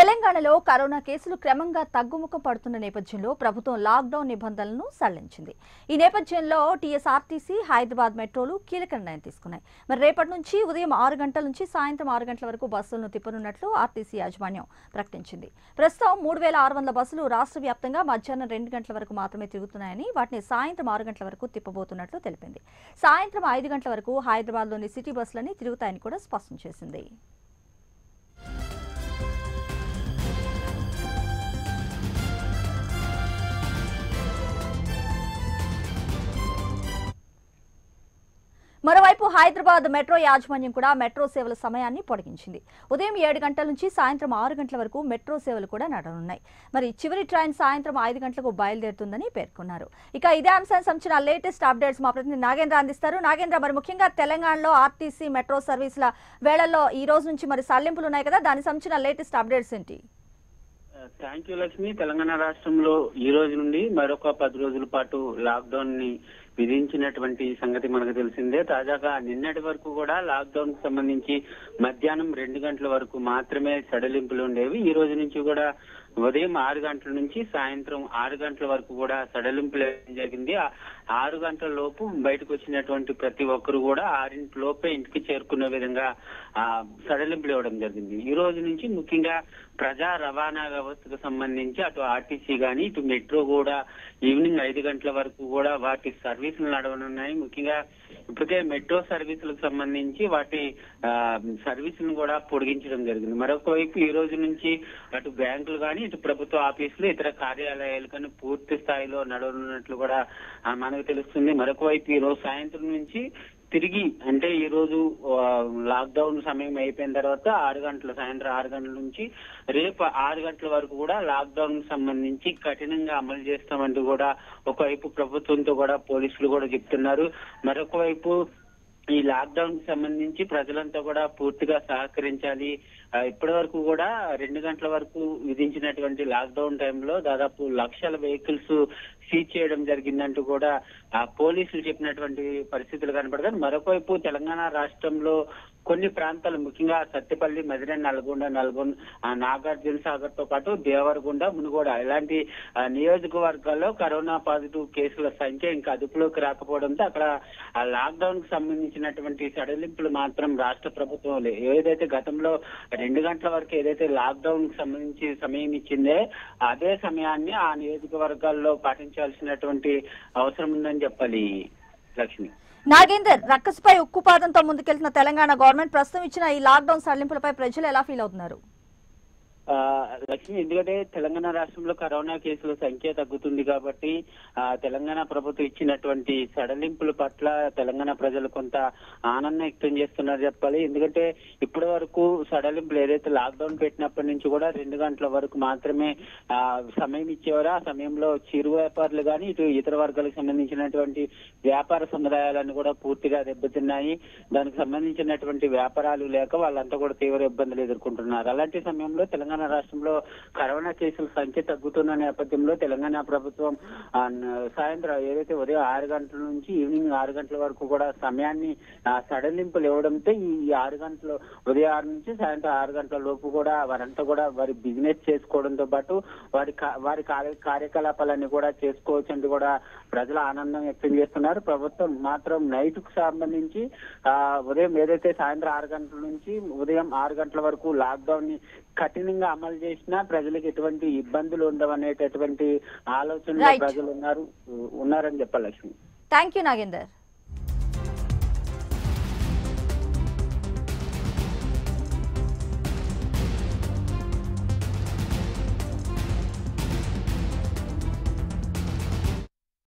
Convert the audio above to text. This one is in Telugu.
తెలంగాణలో కరోనా కేసులు క్రమంగా తగ్గుముఖం పడుతున్న నేపథ్యంలో ప్రభుత్వం లాక్డౌన్ నిబంధనలను సడలించింది ఈ నేపథ్యంలో టీఎస్ఆర్టీసీ హైదరాబాద్ మెట్రోలు కీలక నిర్ణయం తీసుకున్నాయి మరి రేపటి నుంచి ఉదయం ఆరు గంటల నుంచి సాయంత్రం ఆరు గంటల వరకు బస్సులను తిప్పనున్నట్లు ఆర్టీసీ యాజమాన్యం ప్రకటించింది ప్రస్తుతం మూడు వేల ఆరు వందల బస్సులు రాష్ట్ర వ్యాప్తంగా మధ్యాహ్నం రెండు గంటల వరకు మాత్రమే తిరుగుతున్నాయని వాటిని సాయంత్రం ఆరు గంటల వరకు తిప్పబోతున్నట్లు తెలిపింది సాయంత్రం ఐదు గంటల వరకు హైదరాబాద్లోని సిటీ బస్సులని తిరుగుతాయని కూడా స్పష్టం చేసింది మరోవైపు హైదరాబాద్ మెట్రో యాజమాన్యం కూడా మెట్రో సేవల సమయాన్ని పొడిగించింది ఉదయం ఏడు గంటల నుంచి సాయంత్రం ఆరు గంటల వరకు మెట్రో సేవలు కూడా నడనున్నాయి మరి చివరి ట్రైన్ సాయంత్రం ఐదు గంటలకు బయలుదేరుతుందని పేర్కొన్నారు ఇక ఇదే అంశానికి సంబంధించిన లేటెస్ట్ అప్డేట్స్ మా ప్రతినిధి నాగేంద్ర అందిస్తారు నాగేంద్ర మరి ముఖ్యంగా తెలంగాణలో ఆర్టీసీ మెట్రో సర్వీసుల వేళల్లో ఈ రోజు నుంచి మరి సల్లింపులు ఉన్నాయి కదా దానికి సంబంధించిన లేటెస్ట్ అప్డేట్స్ ఏంటి థ్యాంక్ యూ లక్ష్మి తెలంగాణ రాష్ట్రంలో ఈ రోజు నుండి మరొక పది రోజుల పాటు లాక్డౌన్ ని విధించినటువంటి సంగతి మనకు తెలిసిందే తాజాగా నిన్నటి వరకు కూడా లాక్డౌన్ కు సంబంధించి మధ్యాహ్నం రెండు గంటల వరకు మాత్రమే సడలింపులు ఉండేవి ఈ రోజు నుంచి కూడా ఉదయం ఆరు గంటల నుంచి సాయంత్రం ఆరు గంటల వరకు కూడా సడలింపులు వేయడం జరిగింది ఆ ఆరు గంటల లోపు బయటకు వచ్చినటువంటి ప్రతి ఒక్కరు కూడా ఆరింటి లోపే ఇంటికి చేరుకునే విధంగా ఆ సడలింపులు ఇవ్వడం జరిగింది ఈ రోజు నుంచి ముఖ్యంగా ప్రజా రవాణా వ్యవస్థకు సంబంధించి అటు ఆర్టీసీ గాని ఇటు మెట్రో కూడా ఈవినింగ్ ఐదు గంటల వరకు కూడా వాటి సర్వీసులు నడవనున్నాయి ముఖ్యంగా ఇప్పటికే మెట్రో సర్వీసులకు సంబంధించి వాటి ఆ, సర్వీసులను కూడా పొడిగించడం జరిగింది మరొక వైపు ఈ రోజు నుంచి అటు బ్యాంకులు కానీ ఇటు ప్రభుత్వ ఆఫీసులు ఇతర కార్యాలయాలు కానీ పూర్తి స్థాయిలో నడవనున్నట్లు కూడా ఆ, మనకు తెలుస్తుంది మరొక వైపు ఈ రోజు సాయంత్రం నుంచి తిరిగి అంటే ఈ రోజు లాక్డౌన్ సమయం అయిపోయిన తర్వాత ఆరు గంటల సాయంత్రం ఆరు గంటల నుంచి రేపు ఆరు గంటల వరకు కూడా లాక్డౌన్ సంబంధించి కఠినంగా అమలు చేస్తామంటూ కూడా ఒకవైపు ప్రభుత్వంతో కూడా పోలీసులు కూడా చెప్తున్నారు మరొక వైపు ఈ లాక్డౌన్ కి సంబంధించి ప్రజలంతా కూడా పూర్తిగా సహకరించాలి ఆ, ఇప్పటి వరకు కూడా రెండు గంటల వరకు విధించినటువంటి లాక్డౌన్ టైంలో దాదాపు లక్షల వెహికల్స్ సీజ్ చేయడం జరిగిందంటూ కూడా ఆ పోలీసులు చెప్పినటువంటి పరిస్థితులు కనపడతాయి మరొకవైపు తెలంగాణ రాష్ట్రంలో కొన్ని ప్రాంతాలు ముఖ్యంగా సత్తిపల్లి మదిర నల్గొండ నల్గొండ ఆ, నాగార్జున సాగర్ తో పాటు దేవరకొండ మునుగోడ ఇలాంటి ఆ, నియోజకవర్గాల్లో కరోనా పాజిటివ్ కేసుల సంఖ్య ఇంకా అదుపులోకి రాకపోవడంతో అక్కడ ఆ లాక్డౌన్ కు సంబంధించినటువంటి సడలింపులు మాత్రం రాష్ట్ర ప్రభుత్వం లే- ఏదైతే గతంలో రెండు గంటల వరకు ఏదైతే లాక్డౌన్ కు సంబంధించి సమయం ఇచ్చిందే అదే సమయాన్ని ఆ నియోజకవర్గాల్లో పాటించాల్సినటువంటి అవసరం ఉందని చెప్పాలి లక్ష్మి నాగేందర్ రక్కసుపై ఉక్కుపాదంతో ముందుకెళ్తున్న తెలంగాణ గవర్నమెంట్ ప్రస్తుతం ఇచ్చిన ఈ లాక్డౌన్ సడలింపులపై ప్రజలు ఎలా ఫీల్ అవుతున్నారు ఆ, లక్ష్మి ఎందుకంటే తెలంగాణ రాష్ట్రంలో కరోనా కేసుల సంఖ్య తగ్గుతుంది కాబట్టి ఆ, తెలంగాణ ప్రభుత్వం ఇచ్చినటువంటి సడలింపుల పట్ల తెలంగాణ ప్రజలు కొంత ఆనందం వ్యక్తం చేస్తున్నారు చెప్పాలి ఎందుకంటే ఇప్పటి వరకు సడలింపులు ఏదైతే లాక్డౌన్ పెట్టినప్పటి నుంచి కూడా రెండు గంటల వరకు మాత్రమే ఆ, సమయం ఇచ్చేవారు ఆ సమయంలో చిరు వ్యాపారులు కానీ ఇటు ఇతర వర్గాలకు సంబంధించినటువంటి వ్యాపార సముదాయాలను కూడా పూర్తిగా దెబ్బతిన్నాయి దానికి సంబంధించినటువంటి వ్యాపారాలు లేక వాళ్ళంతా కూడా తీవ్ర ఇబ్బందులు ఎదుర్కొంటున్నారు అలాంటి సమయంలో తెలంగాణ రాష్ట్రంలో కరోనా కేసుల సంఖ్య తగ్గుతున్న నేపథ్యంలో తెలంగాణ ప్రభుత్వం ఆ, న- సాయంత్రం ఏదైతే ఉదయం ఆరు గంటల నుంచి ఈవినింగ్ ఆరు గంటల వరకు కూడా సమయాన్ని ఆ, సడలింపులు ఇవ్వడంతో ఈ ఈ ఆరు గంటలు ఉదయం ఆరు నుంచి సాయంత్రం ఆరు గంటల లోపు కూడా వారంతా కూడా వారి బిజినెస్ చేసుకోవడంతో పాటు వారి కా- వారి కార్య కార్యకలాపాలన్నీ కూడా చేసుకోవచ్చు అంటూ కూడా ప్రజలు ఆనందం వ్యక్తం చేస్తున్నారు ప్రభుత్వం మాత్రం నైట్ కు సంబంధించి ఆ ఉదయం ఏదైతే సాయంత్రం ఆరు గంటల నుంచి ఉదయం ఆరు గంటల వరకు లాక్డౌన్ ని కఠినంగా అమలు చేసినా ప్రజలకు ఎటువంటి ఇబ్బందులు ఉండవనేటటువంటి ఆలోచనలో Right. ప్రజలు ఉన్నారు ఉన్నారని చెప్పాలి లక్ష్మి థ్యాంక్ యూ నాగేందర్